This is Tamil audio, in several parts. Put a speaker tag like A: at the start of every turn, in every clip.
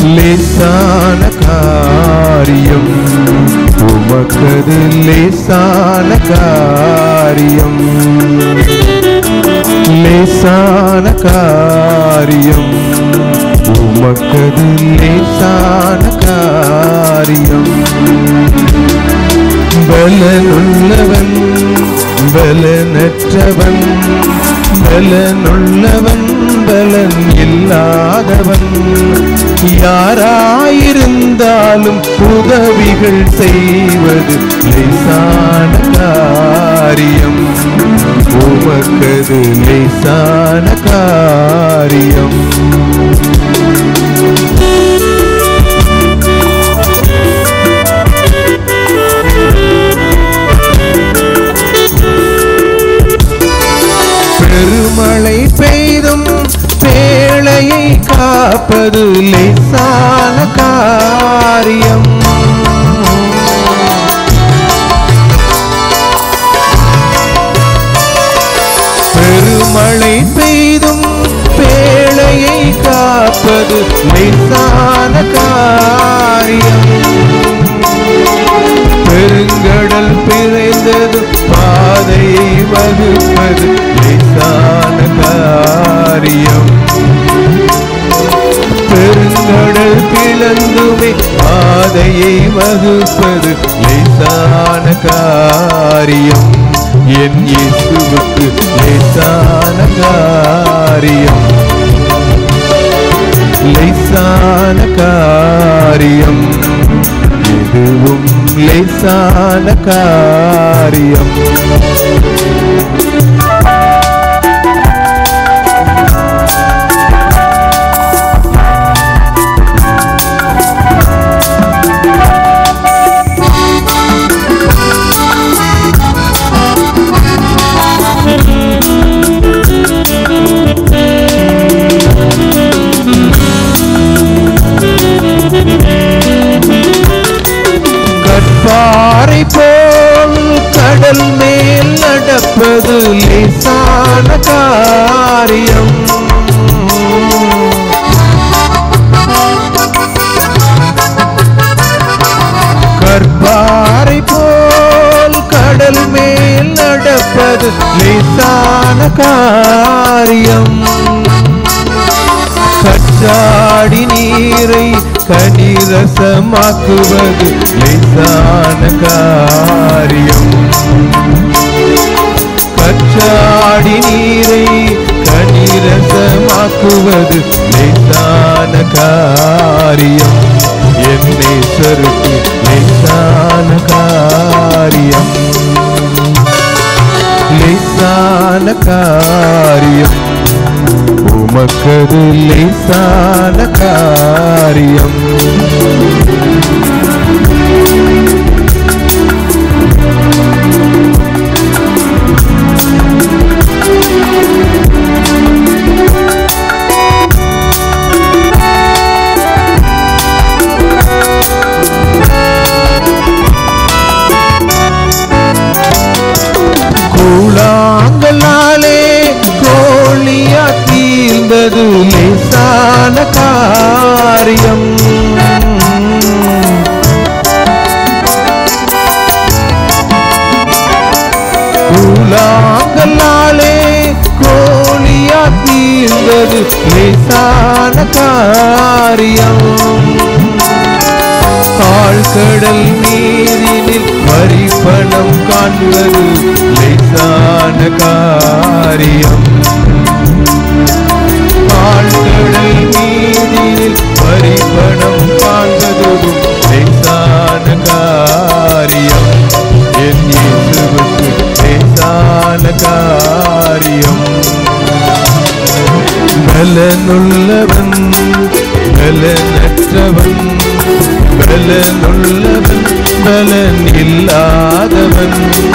A: லேசான காரியம் உமக்கது லேசான காரியம் லேசான காரியம் உமக்கது லேசான காரியம் பலனுள்ளவன் பலனற்றவன் பலனுள்ளவன் பலன் இல்லாதவன் யாராயிருந்தாலும் உதவிகள் செய்வது லேசான காரியம் உமக்கது லேசான காரியம் பெருமழை பெய்தும் பேழையை காப்பது லேசான காரியம் பெருமழை பெய்தும் பேழையை காப்பது லேசான காரியம் பெருங்கடல் பிறந்தது பாதையை வகுப்பது லேசான காரியம் பெருங்கடல் பிளந்துமே பாதையை வகுப்பது லேசான காரியம் என் இயேசுவுக்கு லேசான காரியம் லேசான காரியம் இதுவும் லேசான காரியம் கற்பாறை போல் கடல் மேல் நடப்பது லேசான காரியம் கற்பாறை போல் கடல் மேல் நடப்பது லேசான காரியம் கச்சாடி நீரை கனிரசமாக்குவது லேசான காரியம் கச்சாடி நீரை கனிரசமாக்குவது லேசான காரியம் என்னை சருக்கு லேசான காரியம் லேசான காரியம் உமக்கது லேசான காரியம் கூழாங்கலாலே கோழியா தீர்ந்தது லேசான காரியம் கூழாங்கலாலே கோழியா தீர்ந்தது லேசான காரியம் ஆழ்கடல் நீரினில் வரி பணம் காண்பது லேசான காரியம் ஆழ்கடல் நீரினில் வரி பணம் காண்பதும் லேசான காரியம் என் இயேசுவுக்கு லேசான காரியம் பலனுள்ளவன் பலனற்றவன் பலனுள்ளவன் பலன் இல்லாதவன்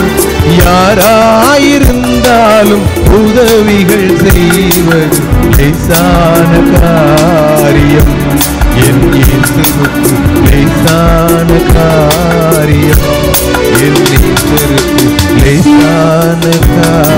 A: யாராயிருந்தாலும் உதவிகள் செய்வது லேசான காரியம் என் இயேசுவுக்கு லேசான காரியம் என் ஈஸ்வருக்கு லேசான காரியம்